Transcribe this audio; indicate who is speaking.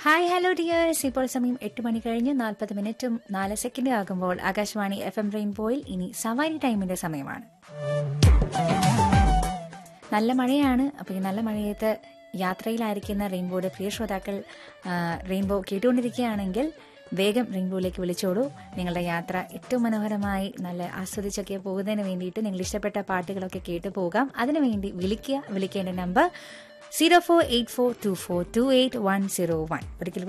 Speaker 1: hi hello dears ഇപ്പോൾ സമയം എട്ട് മണി കഴിഞ്ഞ് നാൽപ്പത് മിനിറ്റും നാല് സെക്കൻഡ് ആകുമ്പോൾ ആകാശവാണി എഫ് എം റെയിൻബോയിൽ ഇനി സവാരി ടൈമിന്റെ സമയമാണ് നല്ല മഴയാണ് അപ്പോൾ ഈ നല്ല മഴയത്ത് യാത്രയിലായിരിക്കുന്ന റെയിൻബോയുടെ പ്രിയ ശ്രോതാക്കൾ ആ, റെയിൻബോ കേട്ടുകൊണ്ടിരിക്കുകയാണെങ്കിൽ വേഗം റെയിൻബോയിലേക്ക് വിളിച്ചോളൂ നിങ്ങളുടെ യാത്ര ഏറ്റവും മനോഹരമായി നല്ല ആസ്വദിച്ചൊക്കെ പോകുന്നതിന് വേണ്ടിയിട്ട് നിങ്ങൾ ഇഷ്ടപ്പെട്ട പാട്ടുകളൊക്കെ കേട്ട് പോകാം അതിനുവേണ്ടി വിളിക്കുക വിളിക്കേണ്ട number zero four eight four two four two eight one zero one ഒരിക്കൽ